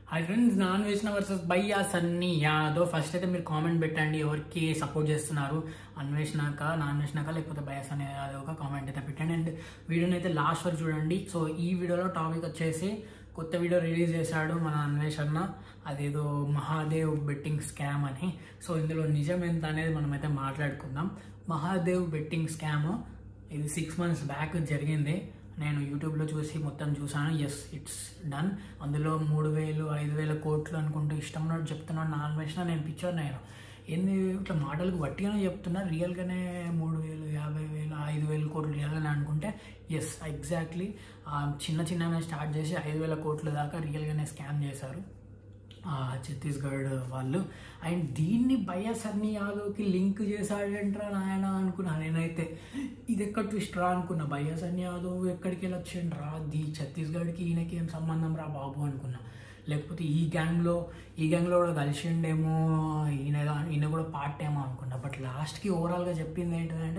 high friends నాన్ వేసిన versus Bayya Sunny Yadav first అయితే మీరు కామెంట్ పెట్టండి ఎవరికి సపోర్ట్ చేస్తున్నారు అన్వేషణక నాన్ వేసినాక లేకపోతే బయ్యా సన్నీ యాదవ్ కామెంట్ అయితే పెట్టండి అండ్ వీడియోని అయితే లాస్ట్ వరకు చూడండి సో ఈ వీడియోలో టాపిక్ వచ్చేసి కొత్త వీడియో రిలీజ్ చేశాడు మన అన్వేష్ అన్న అదేదో మహాదేవ్ బెట్టింగ్ స్కామ్ అని సో ఇందులో నిజం ఎంత అనేది మనమైతే మాట్లాడుకుందాం మహాదేవ్ బెట్టింగ్ స్కామ్ ఇది సిక్స్ మంత్స్ బ్యాక్ జరిగింది నేను యూట్యూబ్లో చూసి మొత్తం చూసాను ఎస్ ఇట్స్ డన్ అందులో మూడు వేలు ఐదు వేల కోట్లు అనుకుంటూ ఇష్టం ఉన్నట్టు చెప్తున్నాను నాన్ వేసిన నేను పిక్చర్ నేను ఏంది ఇట్లా మాటలకు వట్టిగానే చెప్తున్నా రియల్గానే మూడు వేలు యాభై వేలు ఐదు వేల కోట్లు రియల్గానే అనుకుంటే ఎస్ ఎగ్జాక్ట్లీ చిన్న చిన్నగా స్టార్ట్ చేసి ఐదు వేల కోట్ల దాకా రియల్గానే స్కామ్ చేశారు ఆ, ఛత్తీస్గఢ్ వాళ్ళు అండ్ దీన్ని భయ సన్నీ యాదవ్కి లింక్ చేశాడంట్రా నాయన అనుకున్నా నేనైతే ఇది ఎక్కడ ట్విస్ట్ రా అనుకున్నా భయ సన్నీ యాదవ్ ఎక్కడికి వెళ్ళి వచ్చిండ్రా ది ఛత్తీస్గఢ్కి ఈయనకి ఏం సంబంధం రా బాబు అనుకున్నా లేకపోతే ఈ గ్యాంగ్లో ఈ గ్యాంగ్లో కూడా కలిసిండేమో ఈయన ఈయన కూడా పార్ట్ ఏమో అనుకున్నా బట్ లాస్ట్కి ఓవరాల్గా చెప్పింది ఏంటంటే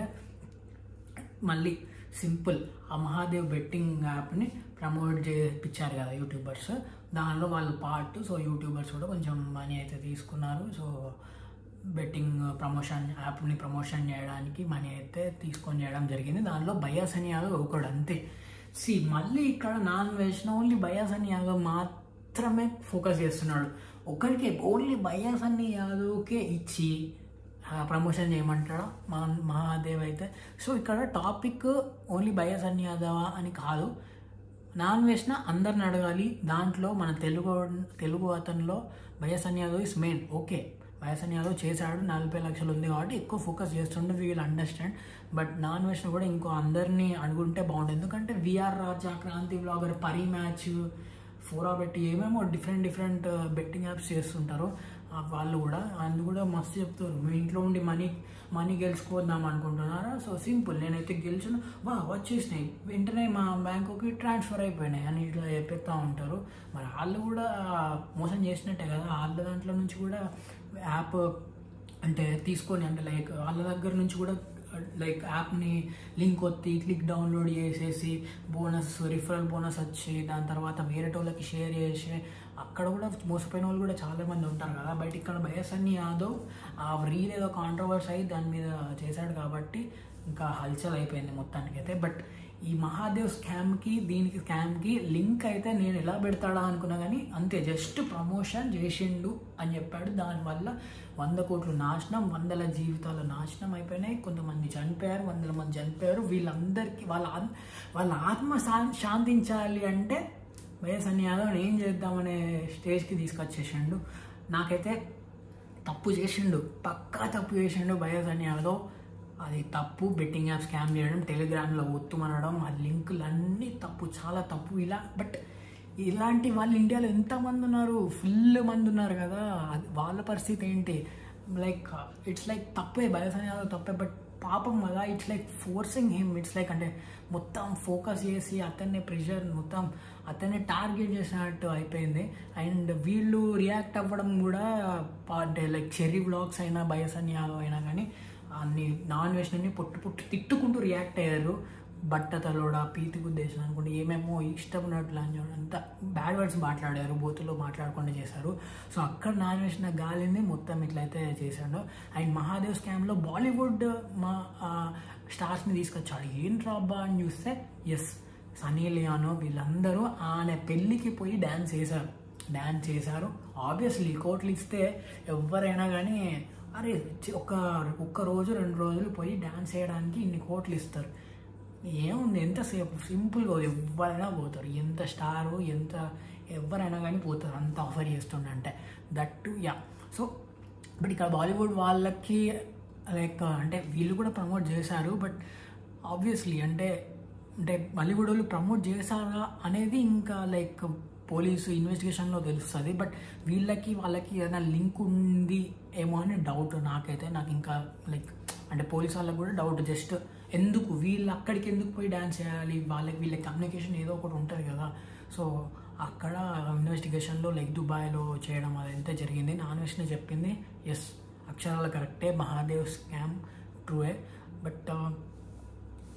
మళ్ళీ సింపుల్ ఆ మహాదేవ్ బెట్టింగ్ యాప్ని ప్రమోట్ చేయించారు కదా యూట్యూబర్స్ దానిలో వాళ్ళు పార్ట్ సో యూట్యూబర్స్ కూడా కొంచెం మనీ అయితే తీసుకున్నారు సో బెట్టింగ్ ప్రమోషన్ యాప్ని ప్రమోషన్ చేయడానికి మనీ అయితే తీసుకొని చేయడం జరిగింది దానిలో బయాస్ అని యాదవ్ ఒకడు అంతే సి మళ్ళీ ఇక్కడ నాన్ వేసిన ఓన్లీ బయాస్ అని యాదవ్ మాత్రమే ఫోకస్ చేస్తున్నాడు ఒకరికి ఓన్లీ బయాస్ అని యాదవ్కే ఇచ్చి ప్రమోషన్ చేయమంటాడా మా మహాదేవ్ అయితే సో ఇక్కడ టాపిక్ ఓన్లీ బయాస్ అని యాదవా అని కాదు నాన్ వేసిన అందరిని అడగాలి దాంట్లో మన తెలుగు తెలుగు అతనిలో బయాస్ అని యాదవ్ ఇస్ మెయిన్ ఓకే బయాస్ అని యాదవ్ చేశాడు నలభై లక్షలు ఉంది కాబట్టి ఎక్కువ ఫోకస్ చేస్తుండే వీ విల్ అండర్స్టాండ్ బట్ నాన్ వేసిన కూడా ఇంకో అందరినీ అడుగుంటే బాగుంటుంది ఎందుకంటే విఆర్ Raja Kranthi blogger Parimatch ఫోరా పెట్టి ఏమేమో డిఫరెంట్ డిఫరెంట్ బెట్టింగ్ యాప్స్ చేస్తుంటారు ఆ వాళ్ళు కూడా అందు కూడా మస్తు చెప్తారు మీ ఇంట్లో ఉండి మనీ మనీ గెలుచుకోద్దాం అనుకుంటున్నారా సో సింపుల్ నేనైతే గెలిచిన వా వచ్చేసినాయి వెంటనే మా బ్యాంకుకి ట్రాన్స్ఫర్ అయిపోయినాయి అని ఇట్లా చెప్పేస్తూ ఉంటారు మరి వాళ్ళు కూడా మోసం చేసినట్టే కదా వాళ్ళ దాంట్లో నుంచి కూడా యాప్ అంటే తీసుకొని అంటే లైక్ వాళ్ళ దగ్గర నుంచి కూడా లైక్ యాప్ని లింక్ ఒత్తి క్లిక్ డౌన్లోడ్ చేసేసి బోనస్ రిఫరల్ బోనస్ వచ్చి దాని తర్వాత వేరే వాళ్ళకి షేర్ చేసి అక్కడ కూడా మోసపోయిన వాళ్ళు కూడా చాలా మంది ఉంటారు కదా బయట ఇక్కడ బయస్ అన్ని యాదవ్ ఆ రీల్ ఏదో కాంట్రవర్స్ అయ్యి దాని మీద చేశాడు కాబట్టి ఇంకా హల్చల్ అయిపోయింది మొత్తానికి అయితే బట్ ఈ మహాదేవ్ స్కామ్కి దీనికి స్కామ్కి లింక్ అయితే నేను ఎలా పెడతాడా అనుకున్నా కానీ అంతే జస్ట్ ప్రమోషన్ చేసిండు అని చెప్పాడు దానివల్ల వంద కోట్లు నాశనం వందల జీవితాల నాశనం అయిపోయినాయి కొంతమంది చనిపోయారు వందల మంది చనిపోయారు వీళ్ళందరికీ వాళ్ళ ఆత్మ- వాళ్ళ ఆత్మ శా- శాంతించాలి అంటే వైఎస్ అని యాదవ్ ఏం చేద్దామనే స్టేజ్కి తీసుకొచ్చేసిండు నాకైతే తప్పు చేసిండు పక్కా తప్పు చేసిండు వైఎస్ అని యాదవ్ అది తప్పు బెట్టింగ్ యాప్ స్కామ్ చేయడం టెలిగ్రామ్లో ఒత్తుమనడం ఆ లింకులు అన్నీ తప్పు చాలా తప్పు ఇలా బట్ ఇలాంటి వాళ్ళు ఇండియాలో ఎంతమంది ఉన్నారు ఫుల్ మంది ఉన్నారు కదా అది వాళ్ళ పరిస్థితి ఏంటి లైక్ ఇట్స్ లైక్ తప్పే బయస్ అనేది తప్పే బట్ పాపం కదా it's like forcing him it's like అంటే మొత్తం ఫోకస్ చేసి అతన్ని ప్రెషర్ మొత్తం అతన్ని టార్గెట్ చేసినట్టు అయిపోయింది అండ్ వీళ్ళు రియాక్ట్ అవ్వడం కూడా పా- అంటే లైక్ చెర్రీ బ్లాగ్స్ అయినా బయస్ అని యాదవ్ అయినా కానీ అన్ని నాన్ వేసినన్ని పొట్టు పొట్టు తిట్టుకుంటూ రియాక్ట్ అయ్యారు బట్టతలోడ పీతి ఉద్దేశం అనుకుంటే ఏమేమో ఇష్టం ఉన్నట్లు అని అంతా బ్యాడ్ వర్డ్స్ మాట్లాడారు బూతులో మాట్లాడకుండా చేశారు సో అక్కడ నాన్ వేసిన గాలిని మొత్తం ఇట్లయితే చేశాడు అండ్ మహాదేవ్ స్కామ్లో బాలీవుడ్ మా స్టార్స్ని తీసుకొచ్చాడు ఏంట్రా అబ్బా అని చూస్తే ఎస్ సనీ లియానో వీళ్ళందరూ ఆయన పెళ్ళికి పోయి డ్యాన్స్ చేశారు డ్యాన్స్ చేశారు ఆబ్వియస్లీ కోట్లు ఇస్తే ఎవరైనా కానీ అరే చి- ఒక ఒక్క రోజు రెండు రోజులు పోయి డ్యాన్స్ చేయడానికి ఇన్ని కోట్లు ఇస్తారు ఏముంది ఎంతసేపు సింపుల్గా ఎవరైనా పోతారు ఎంత స్టారు ఎంత ఎవరైనా కానీ పోతారు అంత ఆఫర్ చేస్తుండంటే దట్ యా సో బట్ ఇక్కడ బాలీవుడ్ వాళ్ళకి లైక్ అంటే వీళ్ళు కూడా ప్రమోట్ చేశారు బట్ ఆబ్వియస్లీ అంటే అంటే బాలీవుడ్ వాళ్ళు ప్రమోట్ చేశారా అనేది ఇంకా లైక్ పోలీసు ఇన్వెస్టిగేషన్లో తెలుస్తుంది బట్ వీళ్ళకి వాళ్ళకి ఏదైనా లింక్ ఉంది ఏమో అని డౌట్ నాకైతే నాకు ఇంకా లైక్ అంటే పోలీస్ వాళ్ళకి కూడా డౌట్ జస్ట్ ఎందుకు వీళ్ళు అక్కడికి ఎందుకు పోయి డ్యాన్స్ చేయాలి వాళ్ళకి వీళ్ళకి కమ్యూనికేషన్ ఏదో ఒకటి ఉంటుంది కదా సో అక్కడ ఇన్వెస్టిగేషన్లో లైక్ దుబాయ్లో చేయడం అదంతా జరిగింది నాన్ వెజ్ని చెప్పింది ఎస్ అక్షరాలు కరెక్టే మహాదేవ్ స్కామ్ ట్రూయే బట్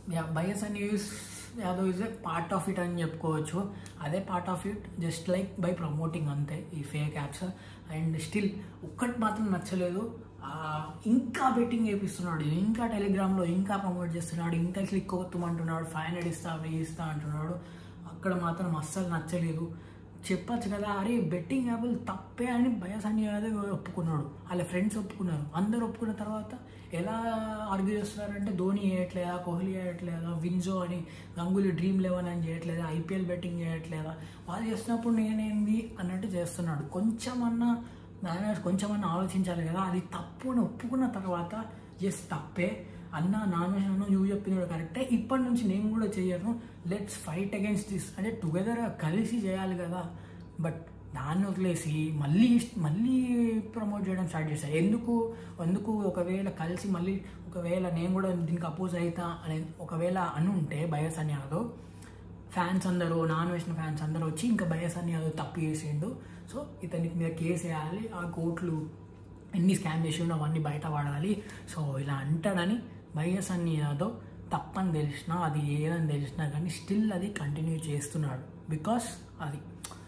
యా బయస్ అండ్ యూస్ Yadav is a part of it అని చెప్పుకోవచ్చు అదే part of it just like by promoting అంతే ఈ ఫేక్ యాప్స్ అండ్ స్టిల్ ఒక్కటి మాత్రం నచ్చలేదు ఆ, ఇంకా బెట్టింగ్ వేపిస్తున్నాడు ఇంకా టెలిగ్రామ్లో ఇంకా ప్రమోట్ చేస్తున్నాడు ఇంకా క్లిక్ కొత్తమంటున్నాడు ఫైవ్ హండ్రెడ్ ఇస్తా వెయ్యి ఇస్తా అంటున్నాడు అక్కడ మాత్రం అస్సలు నచ్చలేదు చెప్పచ్చు కదా అరే బెట్టింగ్ యాప్లు తప్పే అని బయసాని యాదవ్ ఒప్పుకున్నాడు వాళ్ళ ఫ్రెండ్స్ ఒప్పుకున్నారు అందరు ఒప్పుకున్న తర్వాత ఎలా ఆర్గ్యూ చేస్తున్నారంటే ధోని చేయట్లేదా కోహ్లీ చేయట్లేదా విన్జో అని గంగూలీ డ్రీమ్ లెవెన్ అని చేయట్లేదా ఐపీఎల్ బెట్టింగ్ చేయట్లేదా వాళ్ళు చేస్తున్నప్పుడు నేనేంది అన్నట్టు చేస్తున్నాడు కొంచెమన్నా దాని కొంచెమన్నా ఆలోచించాలి కదా అది తప్పు అని ఒప్పుకున్న తర్వాత ఎస్ తప్పే అన్న నామినేషన్ నువ్వు చెప్పినది కరెక్టే ఇప్పటి నుంచి నేను కూడా చేయను లెట్స్ ఫైట్ అగైన్స్ దిస్ అంటే టుగెదర్ కలిసి చేయాలి కదా బట్ దాన్ని వదిలేసి మళ్ళీ మళ్ళీ ప్రమోట్ చేయడం స్టార్ట్ చేశారు ఎందుకు ఎందుకు ఒకవేళ కలిసి మళ్ళీ ఒకవేళ నేను కూడా దీనికి అపోజ్ అవుతా అనే ఒకవేళ అని ఉంటే బయస్ అని యాదవ్ ఫ్యాన్స్ అందరూ నాన్ వెజ్ ఫ్యాన్స్ అందరూ వచ్చి ఇంకా బయస్ అని యాదవ్ తప్పు చేసిండు సో ఇతనికి మీద కేసు వేయాలి ఆ కోర్టులు ఎన్ని స్కామ్ చేసిండో అవన్నీ బయట పడాలి సో ఇలా అంటాడని బయస్ అని యాదవ్ తప్పని తెలిసినా అది ఏదని తెలిసినా కానీ స్టిల్ అది కంటిన్యూ చేస్తున్నాడు బికాస్ అది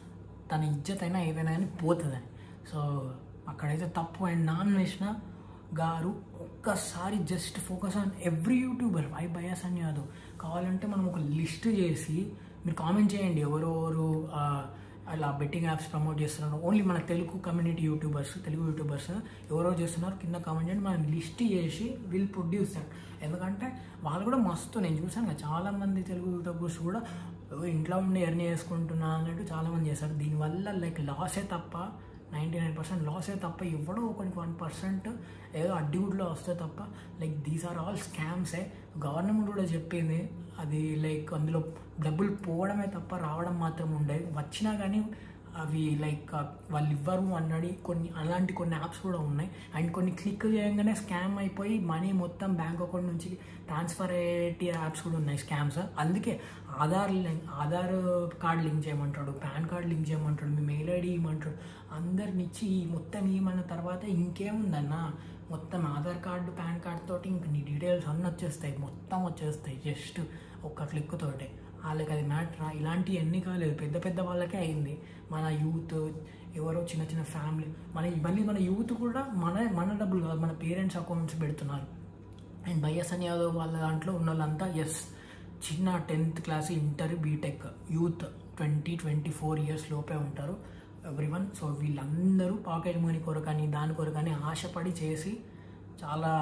తన ఇజ్జత్ అయినా ఏదైనా కానీ పోతుందని సో అక్కడైతే తప్పు అండ్ నాన్ వేసిన గారు ఒక్కసారి just focus on every YouTuber why బయాస్ అని కాదు కావాలంటే మనం ఒక లిస్ట్ చేసి మీరు కామెంట్ చేయండి ఎవరెవరు ఆ, అలా బెట్టింగ్ యాప్స్ ప్రమోట్ చేస్తున్నారు ఓన్లీ మన Telugu community YouTubers Telugu YouTubers ఎవరో చేస్తున్నారు కింద కామెంట్ చేయండి మనం లిస్ట్ చేసి విల్ ప్రొడ్యూస్ దట్ ఎందుకంటే వాళ్ళు కూడా మస్తు నేను చూసాను కదా చాలా మంది తెలుగు యూట్యూబర్స్ కూడా "ఓ, ఇంట్లో ఉండి ఎర్న్ చేసుకుంటున్నా అన్నట్టు చాలా మంది చేస్తారు దీనివల్ల లైక్ లాసే తప్ప నైంటీ నైన్ పర్సెంట్ లాసే తప్ప ఎవడో ఒకరికి వన్ పర్సెంట్ ఏదో అడ్డిగుడ్లో వస్తే తప్ప లైక్ దీస్ ఆర్ ఆల్ స్కామ్సే గవర్నమెంట్ కూడా చెప్పింది అది లైక్ అందులో డబ్బులు పోవడమే తప్ప రావడం మాత్రం ఉండే వచ్చినా కానీ అవి లైక్ వాళ్ళు ఇవ్వరు అన్నది కొన్ని అలాంటి కొన్ని యాప్స్ కూడా ఉన్నాయి అండ్ కొన్ని క్లిక్ చేయగానే స్కామ్ అయిపోయి మనీ మొత్తం బ్యాంక్ అకౌంట్ నుంచి ట్రాన్స్ఫర్ అయ్యే యాప్స్ కూడా ఉన్నాయి స్కామ్స్ అందుకే Aadhaar link Aadhaar card link చేయమంటాడు పాన్ కార్డ్ లింక్ చేయమంటాడు మీ మెయిల్ ఐడి ఇవ్వమంటాడు అందరిని ఇచ్చి ఈ మొత్తం ఇవ్వమన్న తర్వాత ఇంకేముందన్న మొత్తం ఆధార్ కార్డు పాన్ కార్డ్ తోటి ఇంక నీ డీటెయిల్స్ అన్నీ వచ్చేస్తాయి మొత్తం వచ్చేస్తాయి జస్ట్ ఒక్క క్లిక్ తోటే వాళ్ళకి అది మ్యాటర్ ఇలాంటివి ఎన్ని కాలేదు పెద్ద పెద్ద వాళ్ళకే అయింది మన యూత్ ఎవరో చిన్న చిన్న ఫ్యామిలీ మన మళ్ళీ మన యూత్ కూడా మన మన డబ్బులు కాదు మన పేరెంట్స్ అకౌంట్స్ పెడుతున్నారు అండ్ బైఎస్ఎన్ యాదవ్ వాళ్ళ దాంట్లో ఉన్న వాళ్ళంతా ఎస్ చిన్న tenth class inter BTech youth twenty twenty four years లోపే ఉంటారు ఎవ్రీ వన్ సో వీళ్ళందరూ పాకెట్ మనీ కొరకని దాని కొరకని ఆశపడి చేసి చాలా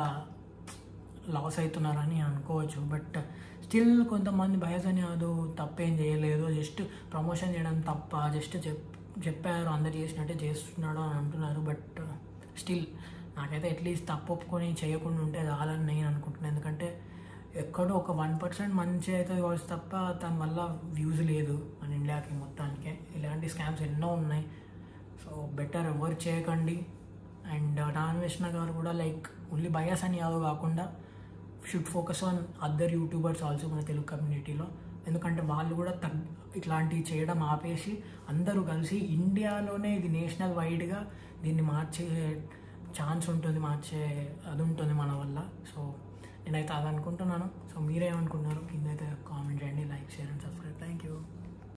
లాస్ అవుతున్నారని అనుకోవచ్చు బట్ స్టిల్ కొంతమంది బయసని యాదవ్ తప్పేం చేయలేదు జస్ట్ ప్రమోషన్ చేయడం తప్ప జస్ట్ చెప్ చెప్పారు అందరు చేసినట్టే చేస్తున్నాడు అని అంటున్నారు బట్ స్టిల్ నాకైతే అట్లీస్ట్ తప్పు ఒప్పుకొని చేయకుండా ఉంటే చాలని నేను అనుకుంటున్నాను ఎందుకంటే ఎక్కడో ఒక వన్ పర్సెంట్ మంచి అయితే కావచ్చు తప్ప దాని వల్ల వ్యూస్ లేదు మన ఇండియాకి మొత్తానికి ఇలాంటి స్కామ్స్ ఎన్నో ఉన్నాయి సో బెటర్ ఎవరు చేయకండి అండ్ నాన్వేషణ గారు కూడా లైక్ ఓన్లీ బయాస్ అని యాదవ్ కాకుండా should focus on other YouTubers also మన తెలుగు కమ్యూనిటీలో ఎందుకంటే వాళ్ళు కూడా తగ్ ఇట్లాంటివి చేయడం ఆపేసి అందరూ కలిసి ఇండియాలోనే ఇది నేషనల్ వైడ్గా దీన్ని మార్చే ఛాన్స్ ఉంటుంది మార్చే అది ఉంటుంది మన వల్ల సో నేనైతే అది అనుకుంటున్నాను సో మీరేమనుకుంటున్నారు కింద అయితే కామెంట్ చేయండి like share and subscribe thank you